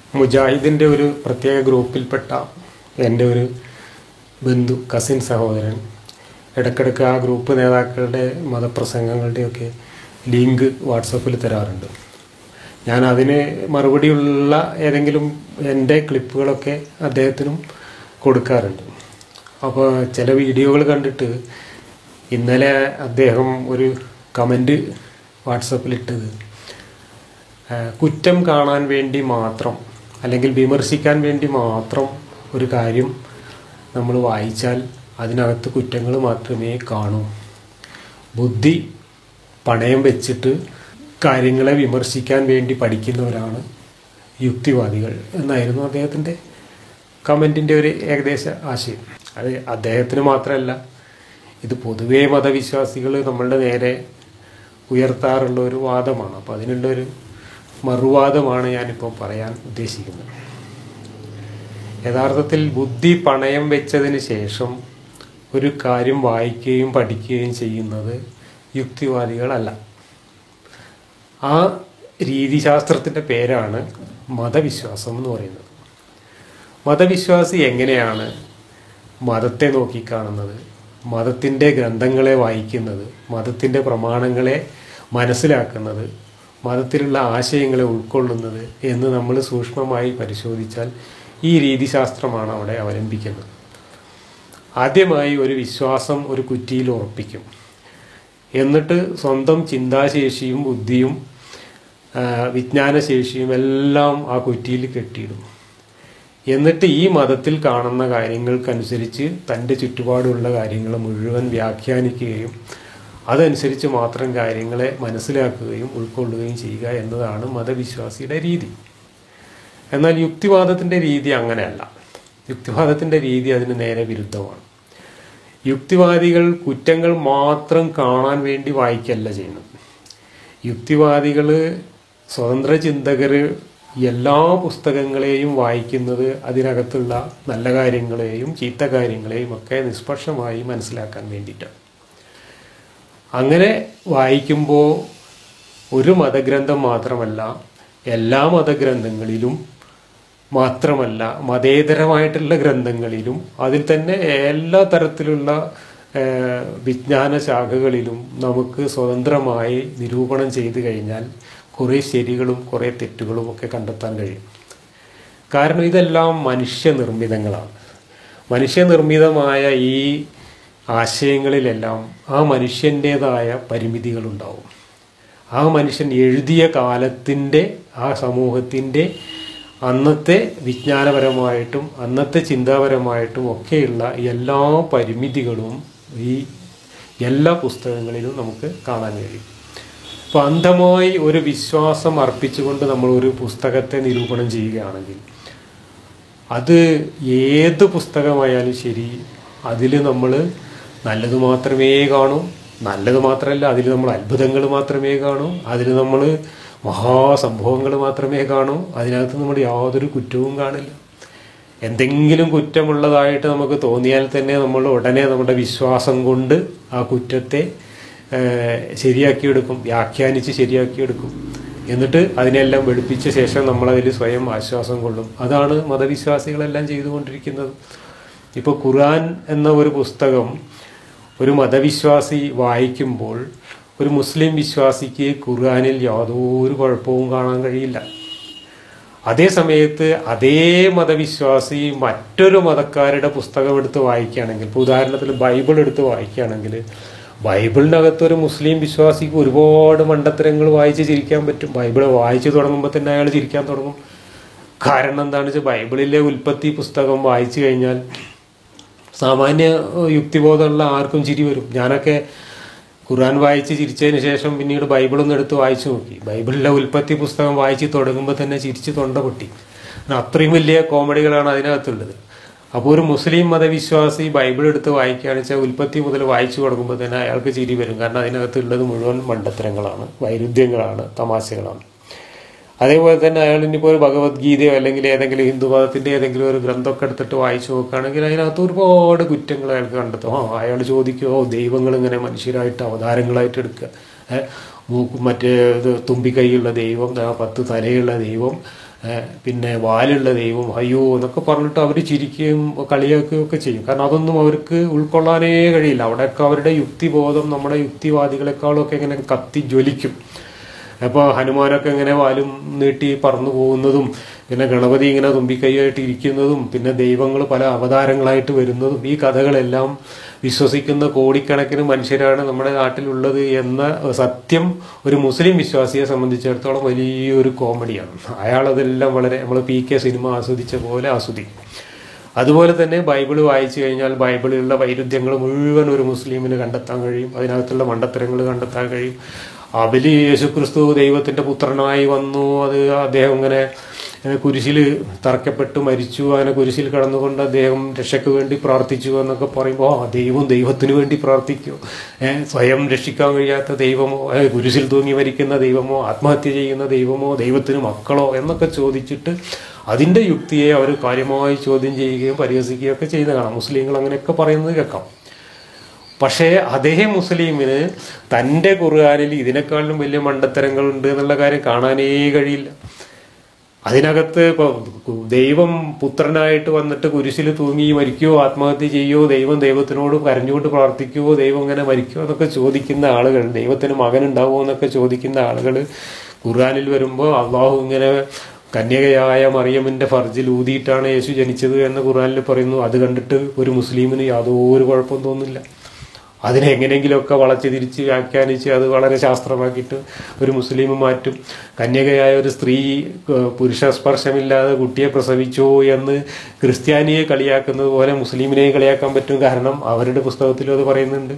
മുജാഹിദിൻ്റെ ഒരു പ്രത്യേക ഗ്രൂപ്പിൽപ്പെട്ട എൻ്റെ ഒരു ബന്ധു കസിൻ സഹോദരൻ ഇടയ്ക്കിടയ്ക്ക് ആ ഗ്രൂപ്പ് നേതാക്കളുടെ മതപ്രസംഗങ്ങളുടെയൊക്കെ ലിങ്ക് വാട്സപ്പിൽ തരാറുണ്ട് ഞാൻ അതിന് മറുപടിയുള്ള ഏതെങ്കിലും എൻ്റെ ക്ലിപ്പുകളൊക്കെ അദ്ദേഹത്തിനും കൊടുക്കാറുണ്ട് അപ്പോൾ ചില വീഡിയോകൾ കണ്ടിട്ട് ഇന്നലെ അദ്ദേഹം ഒരു കമൻറ്റ് വാട്സപ്പിലിട്ടത് ആ, കുറ്റം കാണാൻ വേണ്ടി മാത്രം അല്ലെങ്കിൽ വിമർശിക്കാൻ വേണ്ടി മാത്രം ഒരു കാര്യം നമ്മൾ വായിച്ചാൽ അതിനകത്ത് കുറ്റങ്ങൾ മാത്രമേ കാണൂ ബുദ്ധി പണയം വെച്ചിട്ട് കാര്യങ്ങളെ വിമർശിക്കാൻ വേണ്ടി പഠിക്കുന്നവരാണ് യുക്തിവാദികൾ എന്നായിരുന്നു അദ്ദേഹത്തിൻ്റെ കമൻറ്റിൻ്റെ ഒരു ഏകദേശ ആശയം അത് അദ്ദേഹത്തിന് മാത്രമല്ല ഇത് പൊതുവേ മതവിശ്വാസികൾ നമ്മളുടെ നേരെ ഉയർത്താറുള്ള ഒരു വാദമാണ് അപ്പോൾ അതിനുള്ളൊരു മറുവാദമാണ് ഞാനിപ്പോൾ പറയാൻ ഉദ്ദേശിക്കുന്നത് യഥാർത്ഥത്തിൽ ബുദ്ധി പണയം വെച്ചതിന് ശേഷം ഒരു കാര്യം വായിക്കുകയും പഠിക്കുകയും ചെയ്യുന്നത് യുക്തിവാദികളല്ല ആ രീതിശാസ്ത്രത്തിൻ്റെ പേരാണ് മതവിശ്വാസം എന്ന് പറയുന്നത് മതവിശ്വാസി എങ്ങനെയാണ് മതത്തെ നോക്കിക്കാണുന്നത് മതത്തിൻ്റെ ഗ്രന്ഥങ്ങളെ വായിക്കുന്നത് മതത്തിൻ്റെ പ്രമാണങ്ങളെ മനസ്സിലാക്കുന്നത് മതത്തിലുള്ള ആശയങ്ങളെ ഉൾക്കൊള്ളുന്നത് എന്ന് നമ്മൾ സൂക്ഷ്മമായി പരിശോധിച്ചാൽ ഈ രീതിശാസ്ത്രമാണ് അവിടെ അവലംബിക്കുന്നത് ആദ്യമായി ഒരു വിശ്വാസം ഒരു കുറ്റിയിൽ ഉറപ്പിക്കും എന്നിട്ട് സ്വന്തം ചിന്താശേഷിയും ബുദ്ധിയും ആ, വിജ്ഞാനശേഷിയും എല്ലാം ആ കുറ്റിയിൽ കെട്ടിയിടും എന്നിട്ട് ഈ മതത്തിൽ കാണുന്ന കാര്യങ്ങൾക്കനുസരിച്ച് തൻ്റെ ചുറ്റുപാടുള്ള കാര്യങ്ങൾ മുഴുവൻ വ്യാഖ്യാനിക്കുകയും അതനുസരിച്ച് മാത്രം കാര്യങ്ങളെ മനസ്സിലാക്കുകയും ഉൾക്കൊള്ളുകയും ചെയ്യുക എന്നതാണ് മതവിശ്വാസിയുടെ രീതി എന്നാൽ യുക്തിവാദത്തിൻ്റെ രീതി അങ്ങനെയല്ല യുക്തിവാദത്തിൻ്റെ രീതി അതിന് നേരെ വിരുദ്ധമാണ് യുക്തിവാദികൾ കുറ്റങ്ങൾ മാത്രം കാണാൻ വേണ്ടി വായിക്കല്ല ചെയ്യുന്നത് യുക്തിവാദികൾ സ്വതന്ത്ര ചിന്തകർ എല്ലാ പുസ്തകങ്ങളെയും വായിക്കുന്നത് അതിനകത്തുള്ള നല്ല കാര്യങ്ങളെയും ചീത്ത കാര്യങ്ങളെയും ഒക്കെ നിഷ്പക്ഷമായി മനസ്സിലാക്കാൻ വേണ്ടിയിട്ടാണ് അങ്ങനെ വായിക്കുമ്പോൾ ഒരു മതഗ്രന്ഥം മാത്രമല്ല എല്ലാ മതഗ്രന്ഥങ്ങളിലും മാത്രമല്ല മതേതരമായിട്ടുള്ള ഗ്രന്ഥങ്ങളിലും അതിൽ തന്നെ എല്ലാ തരത്തിലുള്ള ഏഹ്, വിജ്ഞാന ശാഖകളിലും നമുക്ക് സ്വതന്ത്രമായി നിരൂപണം ചെയ്തു കഴിഞ്ഞാൽ കുറേ ശരികളും കുറേ തെറ്റുകളും ഒക്കെ കണ്ടെത്താൻ കഴിയും കാരണം ഇതെല്ലാം മനുഷ്യനിർമ്മിതങ്ങളാണ് മനുഷ്യനിർമ്മിതമായ ഈ ആശയങ്ങളിലെല്ലാം ആ മനുഷ്യൻ്റേതായ പരിമിതികളുണ്ടാവും ആ മനുഷ്യൻ എഴുതിയ കാലത്തിൻ്റെ ആ സമൂഹത്തിൻ്റെ അന്നത്തെ വിജ്ഞാനപരമായിട്ടും അന്നത്തെ ചിന്താപരമായിട്ടും ഒക്കെയുള്ള എല്ലാ പരിമിതികളും ഈ എല്ലാ പുസ്തകങ്ങളിലും നമുക്ക് കാണാൻ കഴിയും അപ്പോൾ അന്ധമായി ഒരു വിശ്വാസം അർപ്പിച്ചുകൊണ്ട് നമ്മൾ ഒരു പുസ്തകത്തെ നിരൂപണം ചെയ്യുകയാണെങ്കിൽ അത് ഏത് പുസ്തകമായാലും ശരി അതിൽ നമ്മൾ നല്ലത് മാത്രമേ കാണൂ നല്ലത് മാത്രമല്ല അതിൽ നമ്മൾ അത്ഭുതങ്ങൾ മാത്രമേ കാണൂ അതിൽ നമ്മൾ മഹാസംഭവങ്ങൾ മാത്രമേ കാണൂ അതിനകത്ത് നമ്മൾ യാതൊരു കുറ്റവും കാണില്ല എന്തെങ്കിലും കുറ്റമുള്ളതായിട്ട് നമുക്ക് തോന്നിയാൽ തന്നെ നമ്മൾ ഉടനെ നമ്മുടെ വിശ്വാസം കൊണ്ട് ആ കുറ്റത്തെ ഏഹ്, ശരിയാക്കിയെടുക്കും വ്യാഖ്യാനിച്ച് ശരിയാക്കിയെടുക്കും എന്നിട്ട് അതിനെല്ലാം വെളുപ്പിച്ച ശേഷം നമ്മളതിൽ സ്വയം ആശ്വാസം കൊള്ളും അതാണ് മതവിശ്വാസികളെല്ലാം ചെയ്തുകൊണ്ടിരിക്കുന്നത് ഇപ്പോൾ ഖുർആൻ എന്ന ഒരു പുസ്തകം ഒരു മതവിശ്വാസി വായിക്കുമ്പോൾ ഒരു മുസ്ലിം വിശ്വാസിക്ക് ഖുർആനിൽ യാതൊരു കുഴപ്പവും കാണാൻ കഴിയില്ല അതേ സമയത്ത് അതേ മതവിശ്വാസി മറ്റൊരു മതക്കാരുടെ പുസ്തകം എടുത്ത് വായിക്കുകയാണെങ്കിൽ ഇപ്പോൾ ഉദാഹരണത്തിന് ബൈബിൾ എടുത്ത് വായിക്കുകയാണെങ്കിൽ ബൈബിളിനകത്ത് ഒരു മുസ്ലിം വിശ്വാസിക്ക് ഒരുപാട് മണ്ടത്തരങ്ങൾ വായിച്ച് ചിരിക്കാൻ പറ്റും ബൈബിൾ വായിച്ചു തുടങ്ങുമ്പോൾ തന്നെ അയാൾ ചിരിക്കാൻ തുടങ്ങും കാരണം എന്താണെന്ന് വെച്ചാൽ ബൈബിളിലെ ഉൽപ്പത്തി പുസ്തകം വായിച്ചു കഴിഞ്ഞാൽ സാമാന്യ ഏഹ്, യുക്തിബോധമുള്ള ആർക്കും ചിരി വരും ഞാനൊക്കെ ഖുർആൻ വായിച്ച് ചിരിച്ചതിന് ശേഷം പിന്നീട് ബൈബിളൊന്ന് എടുത്ത് വായിച്ചു നോക്കി ബൈബിളിലെ ഉൽപ്പത്തി പുസ്തകം വായിച്ച് തുടങ്ങുമ്പോൾ തന്നെ ചിരിച്ച് തൊണ്ട പൊട്ടി കാരണം അത്രയും വലിയ കോമഡികളാണ് അതിനകത്തുള്ളത് അപ്പോൾ ഒരു മുസ്ലിം മതവിശ്വാസി ബൈബിൾ എടുത്ത് വായിക്കുകയാണെന്ന് വെച്ചാൽ ഉൽപ്പത്തി മുതൽ വായിച്ചു തുടങ്ങുമ്പോൾ തന്നെ അയാൾക്ക് ചിരി വരും കാരണം അതിനകത്തുള്ളത് മുഴുവൻ മണ്ടത്തരങ്ങളാണ് വൈരുദ്ധ്യങ്ങളാണ് തമാശകളാണ് അതേപോലെ തന്നെ അയാൾ ഇനിയിപ്പോൾ ഒരു ഭഗവത്ഗീതയോ അല്ലെങ്കിൽ ഏതെങ്കിലും ഹിന്ദുമതത്തിന്റെ ഏതെങ്കിലും ഒരു ഗ്രന്ഥമൊക്കെ എടുത്തിട്ട് വായിച്ചു നോക്കുകയാണെങ്കിൽ അതിനകത്ത് ഒരുപാട് കുറ്റങ്ങൾ അയാൾക്ക് കണ്ടെത്തും ആ അയാൾ ചോദിക്കുമോ ദൈവങ്ങൾ ഇങ്ങനെ മനുഷ്യരായിട്ട് അവതാരങ്ങളായിട്ട് എടുക്കുക ഏ, മൂക്ക് മറ്റേ ഇത് തുമ്പിക്കൈയുള്ള ദൈവം ആ പത്ത് തലയുള്ള ദൈവം ഏഹ് പിന്നെ വാലുള്ള ദൈവം അയ്യോ എന്നൊക്കെ പറഞ്ഞിട്ട് അവർ ചിരിക്കുകയും കളിയാക്കുകയും ഒക്കെ ചെയ്യും കാരണം അതൊന്നും അവർക്ക് ഉൾക്കൊള്ളാനേ കഴിയില്ല അവിടെയൊക്കെ അവരുടെ യുക്തിബോധം നമ്മുടെ യുക്തിവാദികളെക്കാളും ഒക്കെ ഇങ്ങനെ കത്തി ജ്വലിക്കും അപ്പോൾ ഹനുമാനൊക്കെ ഇങ്ങനെ വാലും നീട്ടി പറന്നു പോകുന്നതും പിന്നെ ഗണപതി ഇങ്ങനെ തുമ്പിക്കൈയായിട്ട് ഇരിക്കുന്നതും പിന്നെ ദൈവങ്ങൾ പല അവതാരങ്ങളായിട്ട് വരുന്നതും ഈ കഥകളെല്ലാം വിശ്വസിക്കുന്ന കോടിക്കണക്കിന് മനുഷ്യരാണ് നമ്മുടെ നാട്ടിലുള്ളത് എന്ന സത്യം ഒരു മുസ്ലിം വിശ്വാസിയെ സംബന്ധിച്ചിടത്തോളം വലിയൊരു കോമഡിയാണ് അയാളതെല്ലാം വളരെ നമ്മൾ പി കെ സിനിമ ആസ്വദിച്ച പോലെ ആസ്വദിക്കും അതുപോലെ തന്നെ ബൈബിൾ വായിച്ചു കഴിഞ്ഞാൽ ബൈബിളിലുള്ള വൈരുദ്ധ്യങ്ങൾ മുഴുവൻ ഒരു മുസ്ലിമിന് കണ്ടെത്താൻ കഴിയും അതിനകത്തുള്ള മണ്ടത്തരങ്ങൾ കണ്ടെത്താൻ കഴിയും അവല് യേശുക്രിസ്തു ദൈവത്തിന്റെ പുത്രനായി വന്നു അത് അദ്ദേഹം ഇങ്ങനെ കുരിശിൽ തറക്കപ്പെട്ട് മരിച്ചു അങ്ങനെ കുരിശിൽ കടന്നുകൊണ്ട് അദ്ദേഹം രക്ഷയ്ക്ക് വേണ്ടി പ്രാർത്ഥിച്ചു എന്നൊക്കെ പറയുമ്പോൾ ആ ദൈവം ദൈവത്തിന് വേണ്ടി പ്രാർത്ഥിക്കൂ ഏഹ് സ്വയം രക്ഷിക്കാൻ കഴിയാത്ത ദൈവമോ ഏഹ് കുരിശിൽ തൂങ്ങി മരിക്കുന്ന ദൈവമോ ആത്മഹത്യ ചെയ്യുന്ന ദൈവമോ ദൈവത്തിന് മക്കളോ എന്നൊക്കെ ചോദിച്ചിട്ട് അതിന്റെ യുക്തിയെ അവർ കാര്യമായി ചോദ്യം ചെയ്യുകയും പരിഹസിക്കുകയും ഒക്കെ ചെയ്യുന്ന കാണാം മുസ്ലിങ്ങൾ അങ്ങനെയൊക്കെ പറയുന്നത് കേൾക്കാം പക്ഷേ അതേ മുസ്ലിമിന് തൻ്റെ ഖുർആാനിൽ ഇതിനേക്കാളും വലിയ മണ്ടത്തരങ്ങളുണ്ട് എന്നുള്ള കാര്യം കാണാനേ കഴിയില്ല അതിനകത്ത് ഇപ്പൊ ദൈവം പുത്രനായിട്ട് വന്നിട്ട് കുരിശിൽ തൂങ്ങി മരിക്കുവോ ആത്മഹത്യ ചെയ്യുവോ ദൈവം ദൈവത്തിനോട് കരഞ്ഞുകൊണ്ട് പ്രാർത്ഥിക്കുവോ ദൈവം ഇങ്ങനെ മരിക്കുവോ എന്നൊക്കെ ചോദിക്കുന്ന ആളുകൾ ദൈവത്തിന് മകൻ ഉണ്ടാവുമോ എന്നൊക്കെ ചോദിക്കുന്ന ആളുകൾ ഖുർആാനിൽ വരുമ്പോൾ അള്ളാഹു ഇങ്ങനെ കന്യകയായ മറിയമിന്റെ ഫർജിൽ ഊതിയിട്ടാണ് യേശു ജനിച്ചത് എന്ന് ഖുർആാനിൽ പറയുന്നു അത് കണ്ടിട്ട് ഒരു മുസ്ലിമിന് യാതൊരു കുഴപ്പം തോന്നില്ല അതിനെ എങ്ങനെയെങ്കിലുമൊക്കെ വളച്ച് തിരിച്ച് വ്യാഖ്യാനിച്ച് അത് വളരെ ശാസ്ത്രമാക്കിയിട്ട് ഒരു മുസ്ലിം മാറ്റും കന്യകയായ ഒരു സ്ത്രീ ഏഹ്, പുരുഷ സ്പർശമില്ലാതെ കുട്ടിയെ പ്രസവിച്ചു എന്ന് ക്രിസ്ത്യാനിയെ കളിയാക്കുന്നത് പോലെ മുസ്ലിമിനെയും കളിയാക്കാൻ പറ്റും കാരണം അവരുടെ പുസ്തകത്തിലും അത് പറയുന്നുണ്ട്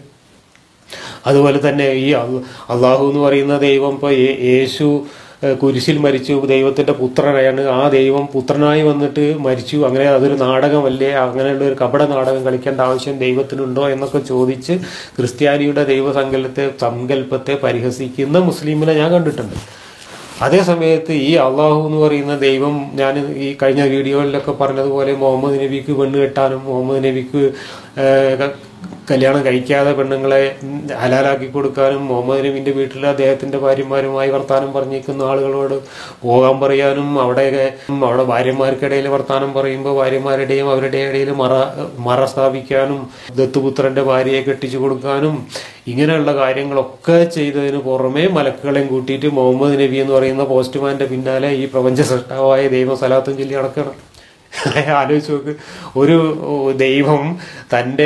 അതുപോലെ തന്നെ ഈ അള്ള- അള്ളാഹു എന്ന് പറയുന്ന ദൈവം ഇപ്പോൾ യേശു ഏഹ്, കുരിശിൽ മരിച്ചു ദൈവത്തിന്റെ പുത്രനായാണ് ആ ദൈവം പുത്രനായി വന്നിട്ട് മരിച്ചു അങ്ങനെ അതൊരു നാടകമല്ലേ അങ്ങനെയുള്ള ഒരു കപട നാടകം കളിക്കേണ്ട ആവശ്യം ദൈവത്തിനുണ്ടോ എന്നൊക്കെ ചോദിച്ച് ക്രിസ്ത്യാനിയുടെ ദൈവസങ്കല്പത്തെ സങ്കല്പത്തെ പരിഹസിക്കുന്ന മുസ്ലിമിനെ ഞാൻ കണ്ടിട്ടുണ്ട് അതേ സമയത്ത് ഈ അള്ളാഹു എന്ന് പറയുന്ന ദൈവം ഞാൻ ഈ കഴിഞ്ഞ വീഡിയോകളിലൊക്കെ പറഞ്ഞതുപോലെ മുഹമ്മദ് നബിക്ക് പെണ്ണ് കെട്ടാനും മുഹമ്മദ് നബിക്ക് ഏഹ്, ക- കല്യാണം കഴിക്കാതെ പെണ്ണുങ്ങളെ ഉം, ഹലാലാക്കി കൊടുക്കാനും മുഹമ്മദ് നബിന്റെ വീട്ടിൽ അദ്ദേഹത്തിന്റെ ഭാര്യമാരുമായി വർത്താനം പറഞ്ഞിരിക്കുന്ന ആളുകളോട് പോകാൻ പറയാനും അവിടെ അവിടെ ഭാര്യമാർക്കിടയിൽ വർത്താനം പറയുമ്പോൾ ഭാര്യമാരുടെയും അവരുടെ ഇടയിൽ മറ മറ സ്ഥാപിക്കാനും ദത്തുപുത്രന്റെ ഭാര്യയെ കെട്ടിച്ചു കൊടുക്കാനും ഇങ്ങനെയുള്ള കാര്യങ്ങളൊക്കെ ചെയ്തതിന് പുറമെ മലക്കുകളെയും കൂട്ടിയിട്ട് മുഹമ്മദ് നബി എന്ന് പറയുന്ന പോസ്റ്റ്മാന്റെ പിന്നാലെ ഈ പ്രപഞ്ച സൃഷ്ടാവായ ദൈവം സലാത്തും ചൊല്ലി നടക്കണം ആലോചിച്ച് നോക്ക് ഒരു ദൈവം തൻ്റെ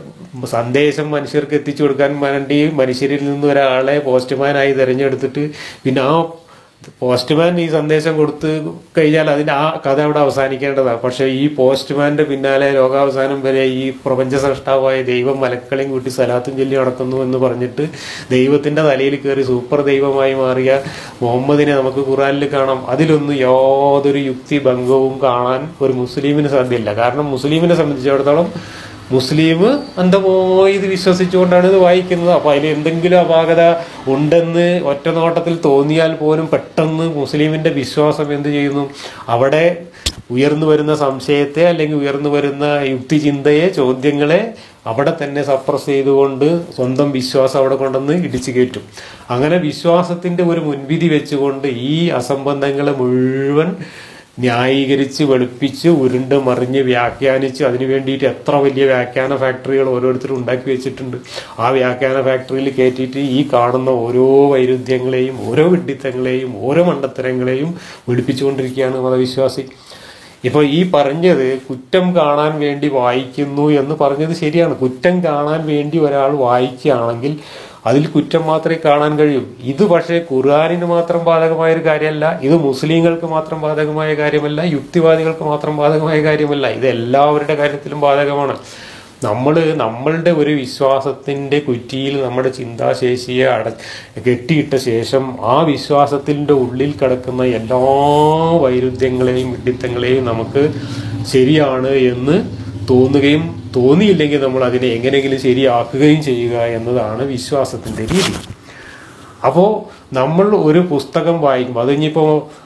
സന്ദേശം മനുഷ്യർക്ക് എത്തിച്ചു കൊടുക്കാൻ വേണ്ടി മനുഷ്യരിൽ നിന്ന് ഒരാളെ പോസ്റ്റ്മാനായി തിരഞ്ഞെടുത്തിട്ട് പിന്നെ ആ പോസ്റ്റ്മാൻ ഈ സന്ദേശം കൊടുത്ത് കഴിഞ്ഞാൽ അതിന്റെ ആ കഥ അവിടെ അവസാനിക്കേണ്ടതാണ് പക്ഷെ ഈ പോസ്റ്റ്മാന്റെ പിന്നാലെ ലോകാവസാനം വരെ ഈ പ്രപഞ്ച സൃഷ്ടാവായ ദൈവം മലക്കളെയും കൂട്ടി സലാത്തും ചൊല്ലി നടക്കുന്നു എന്ന് പറഞ്ഞിട്ട് ദൈവത്തിന്റെ തലയിൽ കയറി സൂപ്പർ ദൈവമായി മാറിയ മുഹമ്മദിനെ നമുക്ക് ഖുറാനിൽ കാണാം അതിലൊന്നും യാതൊരു യുക്തി ഭംഗവും കാണാൻ ഒരു മുസ്ലിമിന് സാധ്യമല്ല കാരണം മുസ്ലിമിനെ സംബന്ധിച്ചിടത്തോളം മുസ്ലിം അന്ധമായി ഇത് വിശ്വസിച്ചുകൊണ്ടാണ് ഇത് വായിക്കുന്നത് അപ്പൊ അതിൽ എന്തെങ്കിലും അപാകത ഉണ്ടെന്ന് ഒറ്റ നോട്ടത്തിൽ തോന്നിയാൽ പോലും പെട്ടെന്ന് മുസ്ലിമിന്റെ വിശ്വാസം എന്ത് ചെയ്യുന്നു അവിടെ ഉയർന്നു വരുന്ന സംശയത്തെ അല്ലെങ്കിൽ ഉയർന്നു വരുന്ന യുക്തിചിന്തയെ ചോദ്യങ്ങളെ അവിടെ തന്നെ സപ്രസ് ചെയ്തുകൊണ്ട് സ്വന്തം വിശ്വാസം അവിടെ കൊണ്ടുവന്ന് ഇടിച്ചു കയറ്റും അങ്ങനെ വിശ്വാസത്തിന്റെ ഒരു മുൻവിധി വെച്ചുകൊണ്ട് ഈ അസംബന്ധങ്ങളെ മുഴുവൻ ന്യായീകരിച്ച് വെളുപ്പിച്ച് ഉരുണ്ട് മറിഞ്ഞ് വ്യാഖ്യാനിച്ച് അതിനു വേണ്ടിയിട്ട് എത്ര വലിയ വ്യാഖ്യാന ഫാക്ടറികൾ ഓരോരുത്തരും ഉണ്ടാക്കി വെച്ചിട്ടുണ്ട് ആ വ്യാഖ്യാന ഫാക്ടറിയിൽ കയറ്റിയിട്ട് ഈ കാണുന്ന ഓരോ വൈരുദ്ധ്യങ്ങളെയും ഓരോ വിഡ്ഢിത്തങ്ങളെയും ഓരോ മണ്ടത്തരങ്ങളെയും വെളുപ്പിച്ചുകൊണ്ടിരിക്കുകയാണ് മതവിശ്വാസി ഇപ്പൊ ഈ പറഞ്ഞത് കുറ്റം കാണാൻ വേണ്ടി വായിക്കുന്നു എന്ന് പറഞ്ഞത് ശരിയാണ് കുറ്റം കാണാൻ വേണ്ടി ഒരാൾ വായിക്കുകയാണെങ്കിൽ അതിൽ കുറ്റം മാത്രമേ കാണാൻ കഴിയൂ ഇത് പക്ഷേ ഖുർആാനിന് മാത്രം ബാധകമായ ഒരു കാര്യമല്ല ഇത് മുസ്ലിങ്ങൾക്ക് മാത്രം ബാധകമായ കാര്യമല്ല യുക്തിവാദികൾക്ക് മാത്രം ബാധകമായ കാര്യമല്ല ഇത് എല്ലാവരുടെ കാര്യത്തിലും ബാധകമാണ് നമ്മൾ നമ്മളുടെ ഒരു വിശ്വാസത്തിന്റെ കുറ്റിയിൽ നമ്മുടെ ചിന്താശേഷിയെ അട കെട്ടിയിട്ട ശേഷം ആ വിശ്വാസത്തിൻ്റെ ഉള്ളിൽ കിടക്കുന്ന എല്ലാ വൈരുദ്ധ്യങ്ങളെയും വിഡിത്തങ്ങളെയും നമുക്ക് ശരിയാണ് എന്ന് തോന്നുകയും തോന്നിയില്ലെങ്കിൽ നമ്മൾ അതിനെ എങ്ങനെയെങ്കിലും ശരിയാക്കുകയും ചെയ്യുക എന്നതാണ് വിശ്വാസത്തിന്റെ രീതി അപ്പോൾ നമ്മൾ ഒരു പുസ്തകം വായിക്കും അത് ഇനിയിപ്പോൾ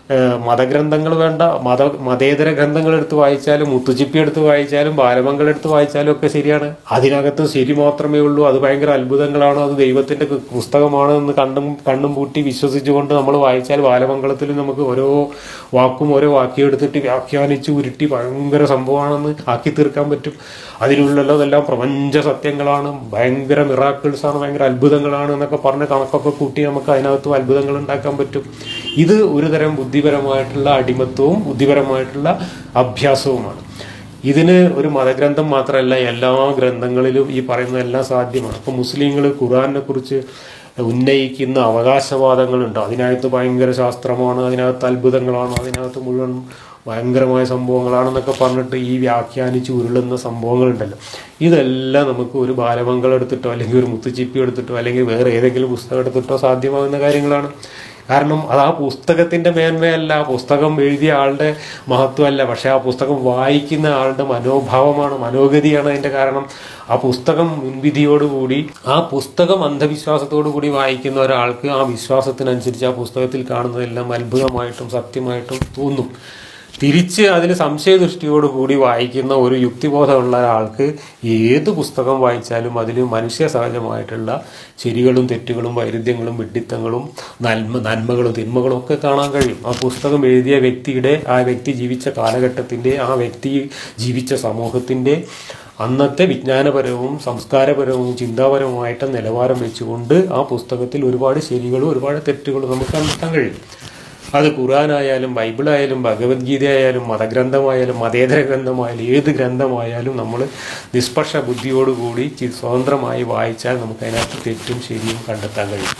ഏഹ് മതഗ്രന്ഥങ്ങൾ വേണ്ട മത മതേതര ഗ്രന്ഥങ്ങൾ എടുത്ത് വായിച്ചാലും മുത്തുച്ചിപ്പി എടുത്ത് വായിച്ചാലും ബാലമംഗൾ എടുത്ത് വായിച്ചാലും ഒക്കെ ശരിയാണ് അതിനകത്ത് ശരി മാത്രമേ ഉള്ളൂ അത് ഭയങ്കര അത്ഭുതങ്ങളാണ് അത് ദൈവത്തിന്റെ കു- പുസ്തകമാണ് എന്ന് കണ്ടും കണ്ണും പൂട്ടി വിശ്വസിച്ചുകൊണ്ട് നമ്മൾ വായിച്ചാൽ ബാലമംഗളത്തിൽ നമുക്ക് ഓരോ വാക്കും ഓരോ വാക്യം എടുത്തിട്ട് വ്യാഖ്യാനിച്ച് ഉരുട്ടി ഭയങ്കര സംഭവമാണെന്ന് ആക്കി തീർക്കാൻ പറ്റും അതിനുള്ളതെല്ലാം പ്രപഞ്ച സത്യങ്ങളാണ് ഭയങ്കര മിറാക്കിൾസ് ആണ് ഭയങ്കര അത്ഭുതങ്ങളാണ് എന്നൊക്കെ പറഞ്ഞ കണക്കൊക്കെ കൂട്ടി നമുക്ക് അതിനകത്തും അത്ഭുതങ്ങൾ ഉണ്ടാക്കാൻ പറ്റും ഇത് ഒരു തരം ബുദ്ധിപരമായിട്ടുള്ള അടിമത്വവും ബുദ്ധിപരമായിട്ടുള്ള അഭ്യാസവുമാണ് ഇതിന് ഒരു മതഗ്രന്ഥം മാത്രമല്ല എല്ലാ ഗ്രന്ഥങ്ങളിലും ഈ പറയുന്നതെല്ലാം സാധ്യമാണ് അപ്പോൾ മുസ്ലിങ്ങൾ ഖുറാനെ കുറിച്ച് ഉന്നയിക്കുന്ന അവകാശവാദങ്ങളുണ്ട് അതിനകത്ത് ഭയങ്കര ശാസ്ത്രമാണ് അതിനകത്ത് അത്ഭുതങ്ങളാണ് അതിനകത്ത് മുഴുവൻ ഭയങ്കരമായ സംഭവങ്ങളാണെന്നൊക്കെ പറഞ്ഞിട്ട് ഈ വ്യാഖ്യാനിച്ച് ഉരുളുന്ന സംഭവങ്ങളുണ്ടല്ലോ ഇതെല്ലാം നമുക്ക് ഒരു ബാലമംഗളം എടുത്തിട്ടോ അല്ലെങ്കിൽ ഒരു മുത്തുച്ചിപ്പി എടുത്തിട്ടോ അല്ലെങ്കിൽ വേറെ ഏതെങ്കിലും പുസ്തകം എടുത്തിട്ടോ സാധ്യമാകുന്ന കാര്യങ്ങളാണ് കാരണം അത് ആ പുസ്തകത്തിന്റെ മേന്മയല്ല ആ പുസ്തകം എഴുതിയ ആളുടെ മഹത്വമല്ല പക്ഷെ ആ പുസ്തകം വായിക്കുന്ന ആളുടെ മനോഭാവമാണ് മനോഗതിയാണ് അതിന്റെ കാരണം ആ പുസ്തകം മുൻവിധിയോടുകൂടി ആ പുസ്തകം അന്ധവിശ്വാസത്തോടു കൂടി വായിക്കുന്ന ഒരാൾക്ക് ആ വിശ്വാസത്തിനനുസരിച്ച് ആ പുസ്തകത്തിൽ കാണുന്നതെല്ലാം അത്ഭുതമായിട്ടും സത്യമായിട്ടും തോന്നും തിരിച്ച് അതിന് സംശയദൃഷ്ടിയോടുകൂടി വായിക്കുന്ന ഒരു യുക്തിബോധമുള്ള ഒരാൾക്ക് ഏത് പുസ്തകം വായിച്ചാലും അതിൽ മനുഷ്യ സഹജമായിട്ടുള്ള ശരികളും തെറ്റുകളും വൈരുദ്ധ്യങ്ങളും വിഡ്ഢിത്തങ്ങളും നന്മ നന്മകളും തിന്മകളും ഒക്കെ കാണാൻ കഴിയും ആ പുസ്തകം എഴുതിയ വ്യക്തിയുടെ ആ വ്യക്തി ജീവിച്ച കാലഘട്ടത്തിൻ്റെ ആ വ്യക്തി ജീവിച്ച സമൂഹത്തിൻ്റെ അന്നത്തെ വിജ്ഞാനപരവും സംസ്കാരപരവും ചിന്താപരവുമായിട്ട് നിലവാരം വെച്ചുകൊണ്ട് ആ പുസ്തകത്തിൽ ഒരുപാട് ശരികളും ഒരുപാട് തെറ്റുകളും നമുക്ക് കണ്ടെത്താൻ കഴിയും അത് ഖുറാനായാലും ബൈബിളായാലും ഭഗവത്ഗീതയായാലും മതഗ്രന്ഥമായാലും മതേതര ഗ്രന്ഥമായാലും ഏത് ഗ്രന്ഥമായാലും നമ്മൾ നിഷ്പക്ഷ ബുദ്ധിയോടുകൂടി ചി- സ്വതന്ത്രമായി വായിച്ചാൽ നമുക്ക് അതിനകത്ത് തെറ്റും ശരിയും കണ്ടെത്താൻ കഴിയും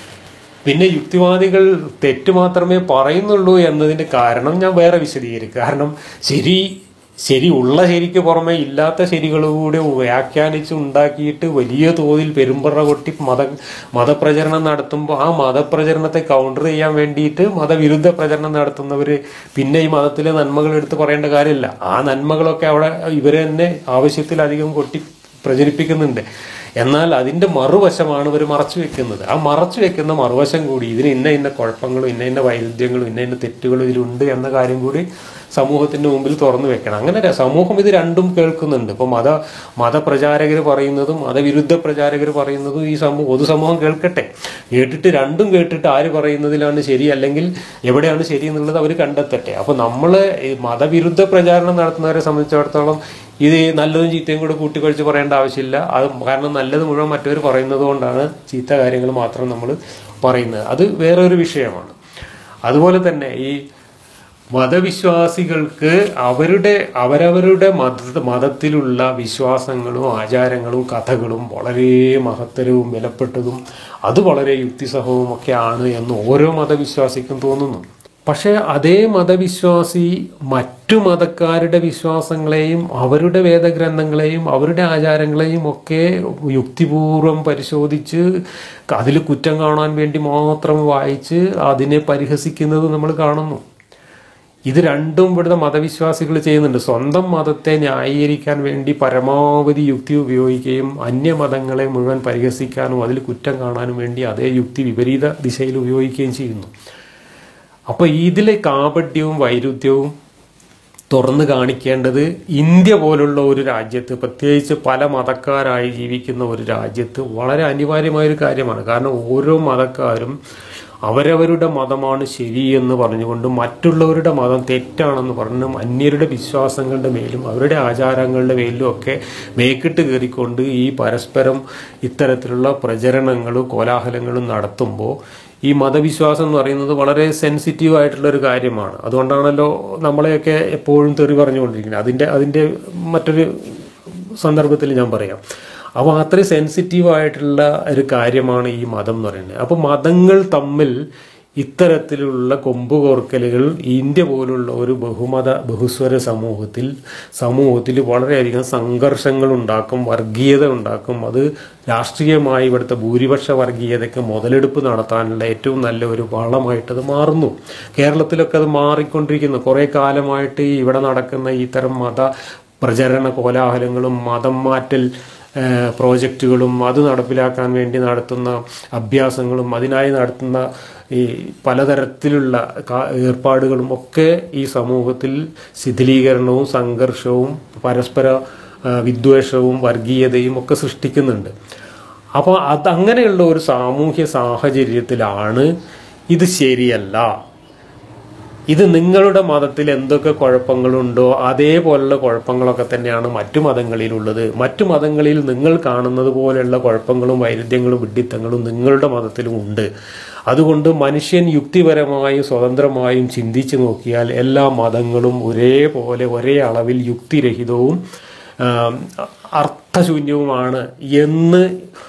പിന്നെ യുക്തിവാദികൾ തെറ്റ് മാത്രമേ പറയുന്നുള്ളൂ എന്നതിന്റെ കാരണം ഞാൻ വേറെ വിശദീകരിക്കും കാരണം ശരി ശരി ഉള്ള ശരിക്ക് പുറമെ ഇല്ലാത്ത ശരികൾ കൂടെ വ്യാഖ്യാനിച്ച് ഉണ്ടാക്കിയിട്ട് വലിയ തോതിൽ പെരുമ്പറ കൊട്ടി മത മതപ്രചരണം നടത്തുമ്പോൾ ആ മതപ്രചരണത്തെ കൗണ്ടർ ചെയ്യാൻ വേണ്ടിയിട്ട് മതവിരുദ്ധ പ്രചരണം നടത്തുന്നവർ പിന്നെ ഈ മതത്തിലെ നന്മകൾ എടുത്ത് പറയേണ്ട കാര്യമില്ല ആ നന്മകളൊക്കെ അവിടെ ഇവർ തന്നെ ആവശ്യത്തിലധികം കൊട്ടി പ്രചരിപ്പിക്കുന്നുണ്ട് എന്നാൽ അതിന്റെ മറുവശമാണ് ഇവർ മറച്ചു വെക്കുന്നത് ആ മറച്ചു വെക്കുന്ന മറുവശം കൂടി ഇതിന് ഇന്ന ഇന്ന കുഴപ്പങ്ങളും ഇന്ന ഇന്ന വൈരുദ്ധ്യങ്ങളും ഇന്ന ഇന്ന തെറ്റുകളും ഇതിലുണ്ട് എന്ന കാര്യം കൂടി സമൂഹത്തിന്റെ മുമ്പിൽ തുറന്നു വെക്കണം അങ്ങനെ ര- സമൂഹം ഇത് രണ്ടും കേൾക്കുന്നുണ്ട് ഇപ്പൊ മത മതപ്രചാരകർ പറയുന്നതും മതവിരുദ്ധ പ്രചാരകർ പറയുന്നതും ഈ സമൂഹം പൊതുസമൂഹം കേൾക്കട്ടെ കേട്ടിട്ട് രണ്ടും കേട്ടിട്ട് ആര് പറയുന്നതിലാണ് ശരി അല്ലെങ്കിൽ എവിടെയാണ് ശരി എന്നുള്ളത് അവർ കണ്ടെത്തട്ടെ അപ്പൊ നമ്മൾ മതവിരുദ്ധ പ്രചാരണം നടത്തുന്നവരെ സംബന്ധിച്ചിടത്തോളം ഇത് നല്ലതും ചീത്തയും കൂടെ കൂട്ടിക്കുഴച്ച് പറയേണ്ട ആവശ്യമില്ല അത് കാരണം നല്ലത് മുഴുവൻ മറ്റവർ പറയുന്നത് കൊണ്ടാണ് ചീത്ത കാര്യങ്ങൾ മാത്രം നമ്മൾ പറയുന്നത് അത് വേറൊരു വിഷയമാണ് അതുപോലെ തന്നെ ഈ മതവിശ്വാസികൾക്ക് അവരുടെ അവരവരുടെ മത മതത്തിലുള്ള വിശ്വാസങ്ങളും ആചാരങ്ങളും കഥകളും വളരെ മഹത്തരവും വിലപ്പെട്ടതും അത് വളരെ യുക്തിസഹവും ഒക്കെ ആണ് എന്ന് ഓരോ മതവിശ്വാസിക്കും തോന്നുന്നു പക്ഷേ അതേ മതവിശ്വാസി മറ്റു മതക്കാരുടെ വിശ്വാസങ്ങളെയും അവരുടെ വേദഗ്രന്ഥങ്ങളെയും അവരുടെ ആചാരങ്ങളെയും ഒക്കെ യുക്തിപൂർവം പരിശോധിച്ച് അതിൽ കുറ്റം കാണാൻ വേണ്ടി മാത്രം വായിച്ച് അതിനെ പരിഹസിക്കുന്നത് നമ്മൾ കാണുന്നു ഇത് രണ്ടും ഇവിടുത്തെ മതവിശ്വാസികൾ ചെയ്യുന്നുണ്ട് സ്വന്തം മതത്തെ ന്യായീകരിക്കാൻ വേണ്ടി പരമാവധി യുക്തി ഉപയോഗിക്കുകയും അന്യമതങ്ങളെ മുഴുവൻ പരിഹസിക്കാനും അതിൽ കുറ്റം കാണാനും വേണ്ടി അതേ യുക്തി വിപരീത ദിശയിൽ ഉപയോഗിക്കുകയും ചെയ്യുന്നു അപ്പോൾ ഇതിലെ കാപട്യവും വൈരുദ്ധ്യവും തുറന്നു കാണിക്കേണ്ടത് ഇന്ത്യ പോലുള്ള ഒരു രാജ്യത്ത് പ്രത്യേകിച്ച് പല മതക്കാരായി ജീവിക്കുന്ന ഒരു രാജ്യത്ത് വളരെ അനിവാര്യമായ ഒരു കാര്യമാണ് കാരണം ഓരോ മതക്കാരും അവരവരുടെ മതമാണ് ശരി എന്ന് പറഞ്ഞുകൊണ്ട് മറ്റുള്ളവരുടെ മതം തെറ്റാണെന്ന് പറഞ്ഞും അന്യരുടെ വിശ്വാസങ്ങളുടെ മേലും അവരുടെ ആചാരങ്ങളുടെ മേലും ഒക്കെ മേക്കിട്ട് കയറിക്കൊണ്ട് ഈ പരസ്പരം ഇത്തരത്തിലുള്ള പ്രചരണങ്ങളും കോലാഹലങ്ങളും നടത്തുമ്പോൾ ഈ മതവിശ്വാസം എന്ന് പറയുന്നത് വളരെ സെൻസിറ്റീവ് ആയിട്ടുള്ള ഒരു കാര്യമാണ് അതുകൊണ്ടാണല്ലോ നമ്മളെയൊക്കെ എപ്പോഴും തെറി പറഞ്ഞുകൊണ്ടിരിക്കുന്നത് അതിൻ്റെ അതിൻ്റെ മറ്റൊരു സന്ദർഭത്തിൽ ഞാൻ പറയാം അപ്പോൾ അത്രയും സെൻസിറ്റീവ് ആയിട്ടുള്ള ഒരു കാര്യമാണ് ഈ മതം എന്ന് പറയുന്നത് അപ്പോൾ മതങ്ങൾ തമ്മിൽ ഇത്തരത്തിലുള്ള കൊമ്പുകോർക്കലുകൾ ഇന്ത്യ പോലുള്ള ഒരു ബഹുമത ബഹുസ്വര സമൂഹത്തിൽ സമൂഹത്തിൽ വളരെയധികം സംഘർഷങ്ങൾ ഉണ്ടാക്കും വർഗീയത ഉണ്ടാക്കും അത് രാഷ്ട്രീയമായി ഇവിടുത്തെ ഭൂരിപക്ഷ വർഗീയതയ്ക്ക് മുതലെടുപ്പ് നടത്താനുള്ള ഏറ്റവും നല്ല ഒരു വളമായിട്ട് അത് മാറുന്നു കേരളത്തിലൊക്കെ അത് മാറിക്കൊണ്ടിരിക്കുന്നു കുറേ കാലമായിട്ട് ഇവിടെ നടക്കുന്ന ഇത്തരം മത പ്രചരണ കോലാഹലങ്ങളും മതം മാറ്റൽ ഏഹ്, പ്രോജക്റ്റുകളും അത് നടപ്പിലാക്കാൻ വേണ്ടി നടത്തുന്ന അഭ്യാസങ്ങളും അതിനായി നടത്തുന്ന ഈ പലതരത്തിലുള്ള കാ- ഏർപ്പാടുകളും ഒക്കെ ഈ സമൂഹത്തിൽ ശിഥിലീകരണവും സംഘർഷവും പരസ്പര ആ, വിദ്വേഷവും വർഗീയതയും ഒക്കെ സൃഷ്ടിക്കുന്നുണ്ട് അപ്പോൾ അത് അങ്ങനെയുള്ള ഒരു സാമൂഹ്യ സാഹചര്യത്തിലാണ് ഇത് ശരിയല്ല ഇത് നിങ്ങളുടെ മതത്തിൽ എന്തൊക്കെ കുഴപ്പങ്ങളുണ്ടോ അതേപോലുള്ള കുഴപ്പങ്ങളൊക്കെ തന്നെയാണ് മറ്റു മതങ്ങളിലുള്ളത് മറ്റു മതങ്ങളിൽ നിങ്ങൾ കാണുന്നത് പോലെയുള്ള കുഴപ്പങ്ങളും വൈരുദ്ധ്യങ്ങളും വിഡ്ഢിത്തങ്ങളും നിങ്ങളുടെ മതത്തിലും ഉണ്ട് അതുകൊണ്ട് മനുഷ്യൻ യുക്തിപരമായും സ്വതന്ത്രമായും ചിന്തിച്ചു നോക്കിയാൽ എല്ലാ മതങ്ങളും ഒരേപോലെ ഒരേ അളവിൽ യുക്തിരഹിതവും ആം, അർത്ഥശൂന്യവുമാണ് എന്ന്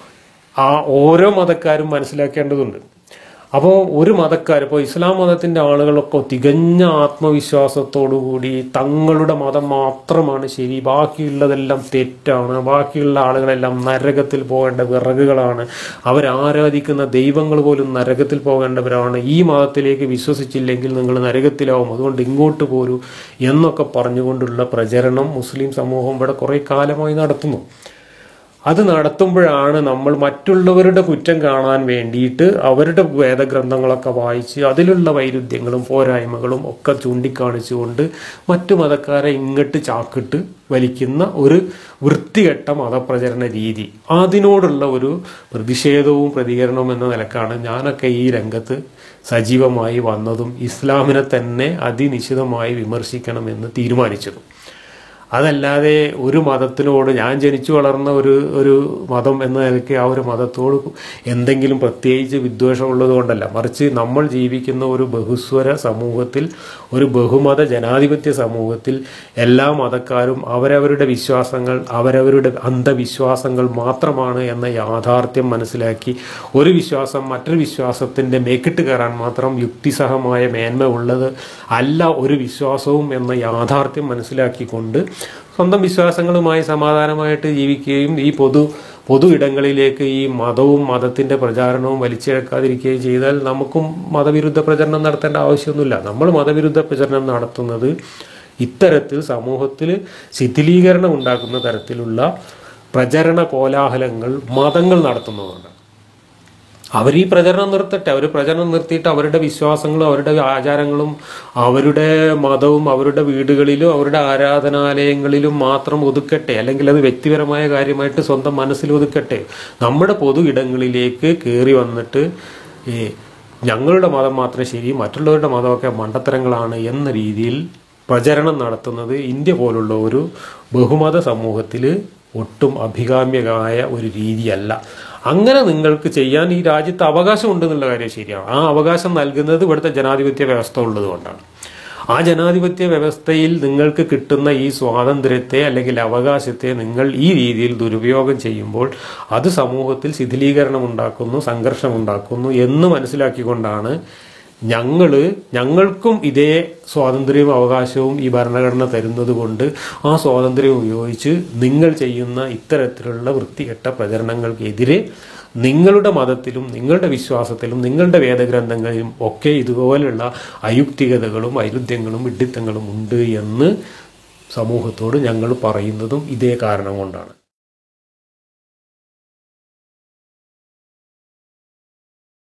ആ ഓരോ മതക്കാരും മനസ്സിലാക്കേണ്ടതുണ്ട് അപ്പോൾ ഒരു മതക്കാർ ഇപ്പോൾ ഇസ്ലാം മതത്തിൻ്റെ ആളുകളൊക്കെ തികഞ്ഞ ആത്മവിശ്വാസത്തോടുകൂടി തങ്ങളുടെ മതം മാത്രമാണ് ശരി ബാക്കിയുള്ളതെല്ലാം തെറ്റാണ് ബാക്കിയുള്ള ആളുകളെല്ലാം നരകത്തിൽ പോകേണ്ട വിറകുകളാണ് അവരാരാധിക്കുന്ന ദൈവങ്ങൾ പോലും നരകത്തിൽ പോകേണ്ടവരാണ് ഈ മതത്തിലേക്ക് വിശ്വസിച്ചില്ലെങ്കിൽ നിങ്ങൾ നരകത്തിലാവും അതുകൊണ്ട് ഇങ്ങോട്ട് പോരൂ എന്നൊക്കെ പറഞ്ഞുകൊണ്ടുള്ള പ്രചരണം മുസ്ലിം സമൂഹം ഇവിടെ കുറേ കാലമായി നടത്തുന്നു അത് നടത്തുമ്പോഴാണ് നമ്മൾ മറ്റുള്ളവരുടെ കുറ്റം കാണാൻ വേണ്ടിയിട്ട് അവരുടെ വേദഗ്രന്ഥങ്ങളൊക്കെ വായിച്ച് അതിലുള്ള വൈരുദ്ധ്യങ്ങളും പോരായ്മകളും ഒക്കെ ചൂണ്ടിക്കാണിച്ചുകൊണ്ട് മറ്റു മതക്കാരെ ഇങ്ങോട്ട് ചാക്കിട്ട് വലിക്കുന്ന ഒരു വൃത്തികെട്ട മതപ്രചരണ രീതി അതിനോടുള്ള ഒരു പ്രതിഷേധവും പ്രതികരണവും എന്ന നിലക്കാണ് ഞാനൊക്കെ ഈ രംഗത്ത് സജീവമായി വന്നതും ഇസ്ലാമിനെ തന്നെ അതിനിശിതമായി വിമർശിക്കണമെന്ന് തീരുമാനിച്ചതും അതല്ലാതെ ഒരു മതത്തിനോട് ഞാൻ ജനിച്ചു വളർന്ന ഒരു ഒരു മതം എന്ന നിലയ്ക്ക് ആ ഒരു മതത്തോട് എന്തെങ്കിലും പ്രത്യേകിച്ച് വിദ്വേഷമുള്ളത് കൊണ്ടല്ല മറിച്ച് നമ്മൾ ജീവിക്കുന്ന ഒരു ബഹുസ്വര സമൂഹത്തിൽ ഒരു ബഹുമത ജനാധിപത്യ സമൂഹത്തിൽ എല്ലാ മതക്കാരും അവരവരുടെ വിശ്വാസങ്ങൾ അവരവരുടെ അന്ധവിശ്വാസങ്ങൾ മാത്രമാണ് എന്ന യാഥാർത്ഥ്യം മനസ്സിലാക്കി ഒരു വിശ്വാസം മറ്റൊരു വിശ്വാസത്തിൻ്റെ മേക്കിട്ട് കയറാൻ മാത്രം യുക്തിസഹമായ മേന്മ ഉള്ളത് അല്ല ഒരു വിശ്വാസവും എന്ന യാഥാർത്ഥ്യം മനസ്സിലാക്കിക്കൊണ്ട് സ്വന്തം വിശ്വാസങ്ങളുമായി സമാധാനമായിട്ട് ജീവിക്കുകയും ഈ പൊതു പൊതു ഇടങ്ങളിലേക്ക് ഈ മതവും മതത്തിന്റെ പ്രചാരണവും വലിച്ചിഴക്കാതിരിക്കുകയും ചെയ്താൽ നമുക്കും മതവിരുദ്ധ പ്രചരണം നടത്തേണ്ട ആവശ്യമൊന്നുമില്ല നമ്മൾ മതവിരുദ്ധ പ്രചരണം നടത്തുന്നത് ഇത്തരത്തിൽ സമൂഹത്തിൽ ശിഥിലീകരണം ഉണ്ടാക്കുന്ന തരത്തിലുള്ള പ്രചരണ കോലാഹലങ്ങൾ മതങ്ങൾ നടത്തുന്നതുകൊണ്ട് അവർ ഈ പ്രചരണം നിർത്തട്ടെ അവർ പ്രചരണം നിർത്തിയിട്ട് അവരുടെ വിശ്വാസങ്ങളും അവരുടെ ആചാരങ്ങളും അവരുടെ മതവും അവരുടെ വീടുകളിലും അവരുടെ ആരാധനാലയങ്ങളിലും മാത്രം ഒതുക്കട്ടെ അല്ലെങ്കിൽ അത് വ്യക്തിപരമായ കാര്യമായിട്ട് സ്വന്തം മനസ്സിൽ ഒതുക്കട്ടെ നമ്മുടെ പൊതു ഇടങ്ങളിലേക്ക് കയറി വന്നിട്ട് ഈ ഞങ്ങളുടെ മതം മാത്രമേ ശരി മറ്റുള്ളവരുടെ മതമൊക്കെ മണ്ടത്തരങ്ങളാണ് എന്ന രീതിയിൽ പ്രചരണം നടത്തുന്നത് ഇന്ത്യ പോലുള്ള ഒരു ബഹുമത സമൂഹത്തിൽ ഒട്ടും അഭികാമ്യമായ ഒരു രീതിയല്ല അങ്ങനെ നിങ്ങൾക്ക് ചെയ്യാൻ ഈ രാജ്യത്ത് അവകാശം ഉണ്ടെന്നുള്ള കാര്യം ശരിയാണ് ആ അവകാശം നൽകുന്നത് ഇവിടുത്തെ ജനാധിപത്യ വ്യവസ്ഥ ഉള്ളത് കൊണ്ടാണ് ആ ജനാധിപത്യ വ്യവസ്ഥയിൽ നിങ്ങൾക്ക് കിട്ടുന്ന ഈ സ്വാതന്ത്ര്യത്തെ അല്ലെങ്കിൽ അവകാശത്തെ നിങ്ങൾ ഈ രീതിയിൽ ദുരുപയോഗം ചെയ്യുമ്പോൾ അത് സമൂഹത്തിൽ ശിഥിലീകരണം ഉണ്ടാക്കുന്നു സംഘർഷം ഉണ്ടാക്കുന്നു എന്ന് മനസ്സിലാക്കിക്കൊണ്ടാണ് ഞങ്ങള് ഞങ്ങൾക്കും ഇതേ സ്വാതന്ത്ര്യവും അവകാശവും ഈ ഭരണഘടന തരുന്നത് കൊണ്ട് ആ സ്വാതന്ത്ര്യം ഉപയോഗിച്ച് നിങ്ങൾ ചെയ്യുന്ന ഇത്തരത്തിലുള്ള വൃത്തികെട്ട പ്രചരണങ്ങൾക്കെതിരെ നിങ്ങളുടെ മതത്തിലും നിങ്ങളുടെ വിശ്വാസത്തിലും നിങ്ങളുടെ വേദഗ്രന്ഥങ്ങളിലും ഒക്കെ ഇതുപോലുള്ള അയുക്തികതകളും വൈരുദ്ധ്യങ്ങളും വിഡ്ഢിത്തങ്ങളും ഉണ്ട് എന്ന് സമൂഹത്തോട് ഞങ്ങൾ പറയുന്നതും ഇതേ കാരണം കൊണ്ടാണ്